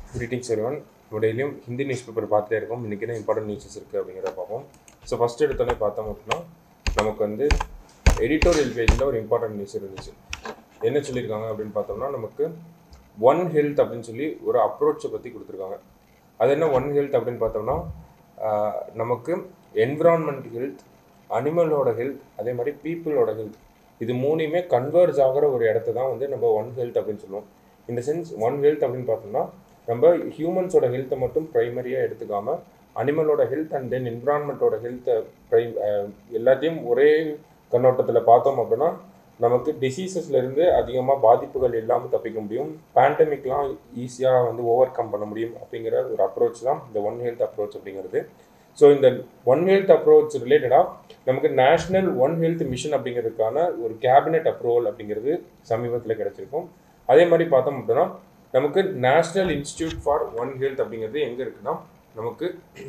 Greetings everyone நம்ம டெய்லியும் Hindi news paper பார்த்துட்டே இருக்கோம் இன்றைக்கி என்ன இம்பார்ட்டன்ட் நியூஸஸ் இருக்குது அப்படிங்கிறத பார்ப்போம் ஸோ ஃபஸ்ட் எடுத்தோடனே பார்த்தோம் அப்படின்னா நமக்கு வந்து எடிட்டோரியல் பேஜில் ஒரு இம்பார்ட்டன்ட் நியூஸ் இருந்துச்சு என்ன சொல்லியிருக்காங்க அப்படின்னு பார்த்தோம்னா நமக்கு ஒன் ஹெல்த் அப்படின்னு சொல்லி ஒரு அப்ரோச்சை பற்றி கொடுத்துருக்காங்க அது என்ன ஒன் ஹெல்த் அப்படின்னு பார்த்தோம்னா ஆஹ், நமக்கு என்விரான்மெண்ட் ஹெல்த் அனிமலோட ஹெல்த் அதே மாதிரி பீப்புளோட ஹெல்த் இது மூணையுமே கன்வர்ஜ் ஆகிற ஒரு இடத்த தான் வந்து நம்ம ஒன் ஹெல்த் அப்படின்னு சொல்லுவோம் இந்த சென்ஸ் ஒன் ஹெல்த் அப்படின்னு பார்த்தோம்னா நம்ம ஹியூமன்ஸோட ஹெல்த்தை மட்டும் ப்ரைமரியாக எடுத்துக்காம அனிமலோட ஹெல்த் அண்ட் தென் என்விரான்மெண்ட்டோட ஹெல்த்தை ப்ரைம் எல்லாத்தையும் ஒரே கண்ணோட்டத்தில் பார்த்தோம் அப்படின்னா நமக்கு டிசீசஸ்ல இருந்து அதிகமாக பாதிப்புகள் இல்லாமல் தப்பிக்க முடியும் பேண்டமிக்லாம் ஈஸியாக வந்து ஓவர் கம் பண்ண முடியும் அப்படிங்கிற ஒரு அப்ரோச் தான் இந்த ஒன் ஹெல்த் அப்ரோச் அப்படிங்கிறது ஸோ இந்த ஒன் ஹெல்த் அப்ரோச் ரிலேட்டடாக நமக்கு நேஷ்னல் ஒன் ஹெல்த் மிஷன் அப்படிங்கிறதுக்கான ஒரு கேபினெட் அப்ரூவல் அப்படிங்கிறது சமீபத்தில் கிடைச்சிருக்கும் அதே மாதிரி பார்த்தோம் அப்படின்னா நமக்கு national institute for one health அப்படிங்கிறது எங்கே இருக்குன்னா நமக்கு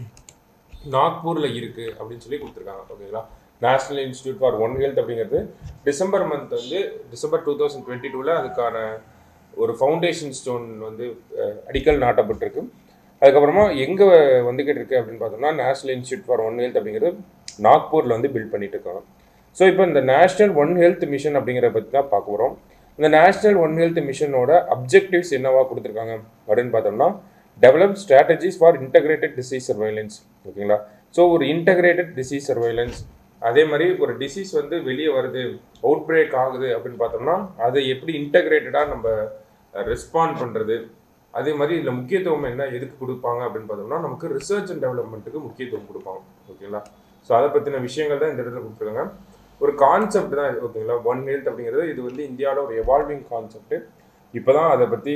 நாக்பூரில் இருக்குது அப்படின்னு சொல்லி கொடுத்துருக்காங்க ஓகேங்களா national institute for one health அப்படிங்கிறது டிசம்பர் மந்த் வந்து டிசம்பர் டூ தௌசண்ட் டுவெண்ட்டி டூவில் அதுக்கான ஒரு ஃபவுண்டேஷன் ஸ்டோன் வந்து அஹ், அடிக்கல் நாட்டப்பட்டிருக்கு அதுக்கப்புறமா எங்கே வந்துக்கிட்டு இருக்கு அப்படின்னு பார்த்தோம்னா national institute for one health அப்படிங்கிறது நாக்பூரில் வந்து பில்ட் பண்ணிட்டு இருக்காங்க ஸோ இப்போ இந்த நேஷ்னல் ஒன் ஹெல்த் மிஷன் அப்படிங்கிறத பற்றி தான் பார்க்க போகிறோம் இந்த நேஷ்னல் ஒன் ஹெல்த் மிஷனோட அப்ஜெக்டிவ்ஸ் என்னவா கொடுத்துருக்காங்க அப்படின்னு பார்த்தோம்னா develop strategies for integrated disease surveillance ஓகேங்களா ஸோ ஒரு இன்டகிரேட்டட் டிசீஸ் சர்வைலன்ஸ் அதே மாதிரி ஒரு டிசீஸ் வந்து வெளியே வருது அவுட் பிரேக் ஆகுது அப்படின்னு பார்த்தோம்னா அதை எப்படி இன்டகிரேட்டடாக நம்ம ரெஸ்பாண்ட் பண்ணுறது அதே மாதிரி இதில் முக்கியத்துவம் என்ன எதுக்கு கொடுப்பாங்க அப்படின்னு பார்த்தோம்னா நமக்கு ரிசர்ச் அண்ட் டெவலப்மெண்ட்டுக்கு முக்கியத்துவம் கொடுப்பாங்க ஓகேங்களா ஸோ அதை பற்றின விஷயங்கள் தான் இந்த இடத்துல கொடுத்துருக்காங்க ஒரு கான்செப்ட் தான் இது, ஓகேங்களா ஒன் ஹெல்த் அப்படிங்கிறது இது வந்து இந்தியாவில் ஒரு எவால்விங் கான்செப்ட் இப்போ தான் அதை பற்றி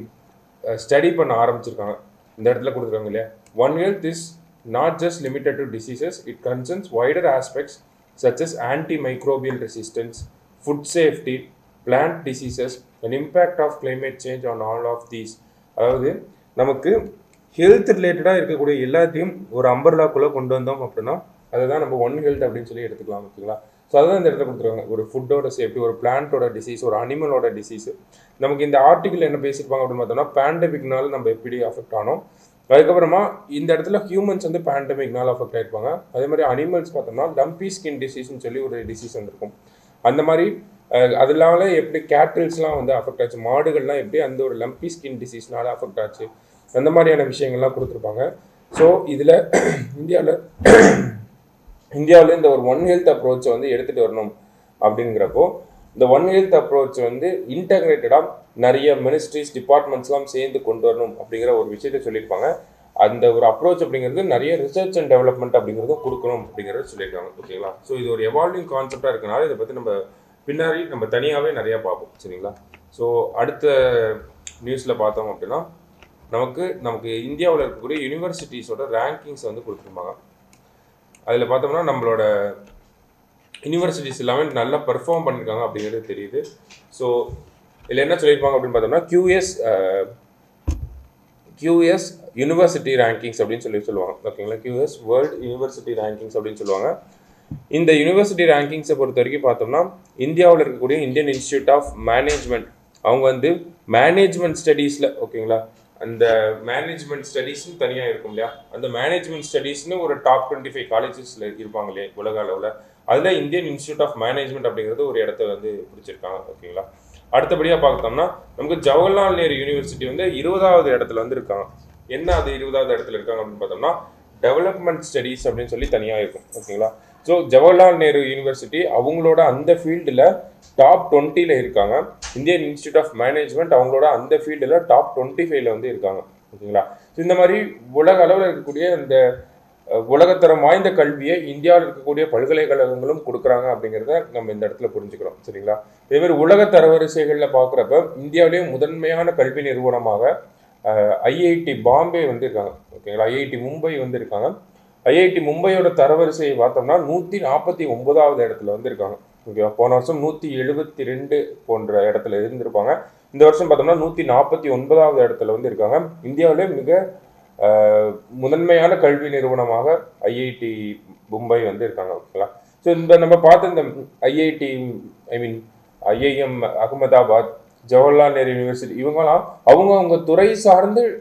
ஸ்டடி பண்ண ஆரம்பிச்சிருக்காங்க இந்த இடத்துல கொடுத்துருக்காங்க இல்லையா one health is not just limited to diseases it concerns wider aspects such as antimicrobial resistance, food safety, plant diseases, and impact of climate change on all of these. அதாவது நமக்கு ஹெல்த் ரிலேட்டடாக இருக்கக்கூடிய எல்லாத்தையும் ஒரு அம்பர்லாக்குள்ளே கொண்டு வந்தோம் அப்படின்னா அதை தான் நம்ம ஒன் ஹெல்த் அப்படின்னு சொல்லி எடுத்துக்கலாம் ஓகேங்களா ஸோ அதுதான் இந்த இடத்துல கொடுத்துருக்காங்க ஒரு ஃபுட்டோட சேஃப்டி ஒரு பிளான்ட்டோட டிசீஸ் ஒரு அனிமலோட டிசீஸ் நமக்கு இந்த ஆர்டிகிள் என்ன பேசியிருப்பாங்க அப்படின்னு பார்த்தோம்னா பேண்டமிக்னால நம்ம எப்படி அஃபெக்ட் ஆனோம் அதுக்கப்புறமா இந்த இடத்துல ஹியூமன்ஸ் வந்து பேண்டமிக்னால அஃபெக்ட் ஆயிருப்பாங்க அதே மாதிரி அனிமல்ஸ் பார்த்தோம்னா லம்பி ஸ்கின் டிசீஸ்னு சொல்லி ஒரு டிசீஸ் வந்திருக்கும் அந்த மாதிரி அஹ், அதனால எப்படி கேட்டில்ஸ்லாம் வந்து அஃபெக்ட் ஆச்சு மாடுகள்லாம் எப்படி அந்த ஒரு லம்பி ஸ்கின் டிசீஸ்னால அஃபெக்ட் ஆச்சு அந்த மாதிரியான விஷயங்கள்லாம் கொடுத்துருப்பாங்க ஸோ இதில் இந்தியாவில் இந்தியாவில் இந்த ஒரு ஒன் ஹெல்த் அப்ரோச்சை வந்து எடுத்துகிட்டு வரணும் அப்படிங்கிறப்போ இந்த ஒன் ஹெல்த் அப்ரோச் வந்து இன்டகிரேட்டடாக நிறைய மினிஸ்ட்ரிஸ் டிபார்ட்மெண்ட்ஸ்லாம் சேர்ந்து கொண்டு வரணும் அப்படிங்கிற ஒரு விஷயத்தை சொல்லியிருப்பாங்க அந்த ஒரு அப்ரோச் அப்படிங்கிறது நிறைய ரிசர்ச் அண்ட் டெவலப்மெண்ட் அப்படிங்கிறதும் கொடுக்கணும் அப்படிங்கிறத சொல்லியிருக்காங்க ஓகேங்களா ஸோ இது ஒரு எவால்விங் கான்செப்டாக இருக்கனால இதை பற்றி நம்ம பின்னாடி நம்ம தனியாகவே நிறையா பார்ப்போம் சரிங்களா ஸோ அடுத்த நியூஸில் பார்த்தோம் அப்படின்னா நமக்கு நமக்கு இந்தியாவில் இருக்கக்கூடிய யூனிவர்சிட்டிஸோட ரேங்கிங்ஸ் வந்து கொடுத்துருப்பாங்க அதில் பார்த்தோம்னா நம்மளோட யூனிவர்சிட்டிஸ் எல்லாமே நல்லா பெர்ஃபார்ம் பண்ணியிருக்காங்க அப்படிங்கிறது தெரியுது ஸோ இதில் என்ன சொல்லியிருப்பாங்க அப்படின்னு பார்த்தோம்னா QS QS யூனிவர்சிட்டி ரேங்கிங்ஸ் அப்படின்னு சொல்லி சொல்லுவாங்க ஓகேங்களா QS வேர்ல்டு யூனிவர்சிட்டி ரேங்கிங்ஸ் அப்படின்னு சொல்லுவாங்க இந்த யூனிவர்சிட்டி ரேங்கிங்ஸை பொறுத்த வரைக்கும் பார்த்தோம்னா இந்தியாவில் இருக்கக்கூடிய இந்தியன் இன்ஸ்டியூட் ஆஃப் மேனேஜ்மெண்ட் அவங்க வந்து மேனேஜ்மெண்ட் ஸ்டடீஸில் ஓகேங்களா அந்த மேனேஜ்மெண்ட் ஸ்டடீஸ்னு தனியாக இருக்கும் இல்லையா அந்த மேனேஜ்மெண்ட் ஸ்டடீஸ்னு ஒரு டாப் டுவெண்ட்டி ஃபைவ் காலேஜஸில் இருப்பாங்க இல்லையா உலக அளவில் அதில் இந்தியன் இன்ஸ்டியூட் ஆஃப் மேனேஜ்மெண்ட் அப்படிங்கிறது ஒரு இடத்த வந்து பிடிச்சிருக்காங்க ஓகேங்களா அடுத்தபடியாக பார்த்தோம்னா நமக்கு ஜவஹர்லால் நேரு யூனிவர்சிட்டி வந்து இருபதாவது இடத்துல வந்து இருக்காங்க என்ன அது இருபதாவது இடத்துல இருக்காங்க அப்படின்னு பார்த்தோம்னா டெவலப்மெண்ட் ஸ்டடீஸ் அப்படின்னு சொல்லி தனியாக இருக்கும் ஓகேங்களா ஸோ ஜவஹர்லால் நேரு யூனிவர்சிட்டி அவங்களோட அந்த ஃபீல்டில் டாப் டுவெண்ட்டியில் இருக்காங்க இந்தியன் இன்ஸ்டியூட் ஆஃப் மேனேஜ்மெண்ட் அவங்களோட அந்த ஃபீல்டில் டாப் டுவெண்ட்டி ஃபைவ்ல வந்து இருக்காங்க ஓகேங்களா ஸோ இந்த மாதிரி உலக அளவில் இருக்கக்கூடிய இந்த அஹ், உலகத்தரம் வாய்ந்த கல்வியை இந்தியாவில் இருக்கக்கூடிய பல்கலைக்கழகங்களும் கொடுக்குறாங்க அப்படிங்கிறத நம்ம இந்த இடத்துல புரிஞ்சுக்கிறோம் சரிங்களா இதே மாதிரி உலக தரவரிசைகளில் பார்க்குறப்ப இந்தியாவிலேயே முதன்மையான கல்வி நிறுவனமாக ஐஐடி பாம்பே வந்து இருக்காங்க ஓகேங்களா ஐஐடி மும்பை வந்து இருக்காங்க ஐஐடி மும்பையோட தரவரிசையை பார்த்தோம்னா நூற்றி நாற்பத்தி ஒன்பதாவது இடத்துல வந்து இருக்காங்க ஓகேவா போன வருஷம் நூற்றி எழுபத்தி ரெண்டு போன்ற இடத்துல இருந்திருப்பாங்க இந்த வருஷம் பார்த்தோம்னா நூற்றி நாற்பத்தி ஒன்பதாவது இடத்துல வந்து இருக்காங்க இந்தியாவிலே மிக ஆஹ், முதன்மையான கல்வி நிறுவனமாக ஐஐடி மும்பை வந்து இருக்காங்க ஓகேங்களா ஸோ இந்த நம்ம பார்த்த இந்த IIT I mean IIM Ahmedabad Jawaharlal Nehru university இவங்கெல்லாம் அவங்க அவங்க துறை சார்ந்து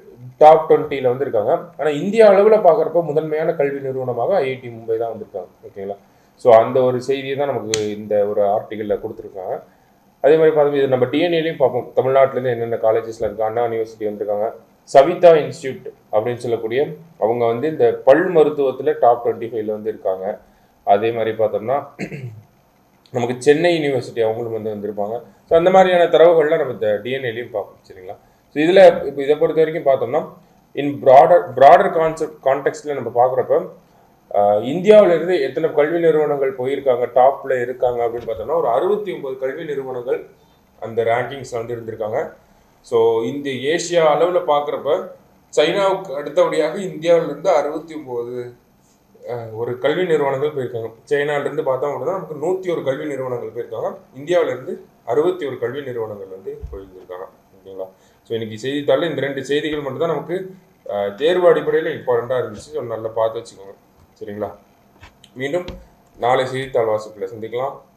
டாப் டுவெண்ட்டியில் வந்திருக்காங்க ஆனால் இந்தியா அளவில் பார்க்குறப்ப முதன்மையான கல்வி நிறுவனமாக ஐஐடி மும்பை தான் வந்திருக்காங்க ஓகேங்களா ஸோ அந்த ஒரு செய்தியை தான் நமக்கு இந்த ஒரு ஆர்டிக்கலில் கொடுத்துருக்காங்க அதே மாதிரி பார்த்தோம் இது நம்ம டிஎன்ஏலையும் பார்ப்போம் தமிழ்நாட்டிலேருந்து என்னென்ன காலேஜஸில் இருக்கு அண்ணா யூனிவர்சிட்டி வந்திருக்காங்க சவிதா இன்ஸ்டியூட் அப்படின்னு சொல்லக்கூடிய அவங்க வந்து இந்த பல் மருத்துவத்தில் டாப் டுவெண்ட்டி ஃபைவ்ல வந்து இருக்காங்க அதே மாதிரி பார்த்தோம்னா நமக்கு சென்னை யூனிவர்சிட்டி அவங்களும் வந்து வந்திருப்பாங்க ஸோ அந்த மாதிரியான தரவுகள்லாம் நம்ம இந்த டிஎன்ஏலையும் பார்ப்போம் சரிங்களா ஸோ இதில் இப்போ இதை பொறுத்த வரைக்கும் பார்த்தோம்னா இன் ப்ராடர் ப்ராடர் கான்செப்ட் கான்டெக்ட்ல நம்ம பார்க்குறப்ப இந்தியாவுல இருந்து எத்தனை கல்வி நிறுவனங்கள் போயிருக்காங்க டாப்ல இருக்காங்க அப்படின்னு பார்த்தோம்னா ஒரு அறுபத்தி ஒன்பது கல்வி நிறுவனங்கள் அந்த ரேங்கிங்ஸ் வந்து இருந்திருக்காங்க ஸோ இந்த ஏசியா அளவில் பார்க்குறப்ப சைனாவுக்கு அடுத்தபடியாக இந்தியாவுல இருந்து அறுபத்தி ஒன்பது ஒரு கல்வி நிறுவனங்கள் போயிருக்காங்க சைனால இருந்து பார்த்தோம் அப்படின்னா நமக்கு நூற்றி ஒரு கல்வி நிறுவனங்கள் போயிருக்காங்க இந்தியாவுல இருந்து அறுபத்தி ஒரு கல்வி நிறுவனங்கள் வந்து போயிருந்திருக்காங்க ஓகேங்களா ஸோ இன்னைக்கு செய்தித்தாளில் இந்த ரெண்டு செய்திகள் மட்டும் தான் நமக்கு அஹ், தேர்வு அடிப்படையில் இம்பார்ட்டண்ட்டாக இருந்துச்சு ஸோ நல்லா பார்த்து வச்சுக்கோங்க சரிங்களா மீண்டும் நாளை செய்தித்தாள் வாசிப்பில் சந்திக்கலாம்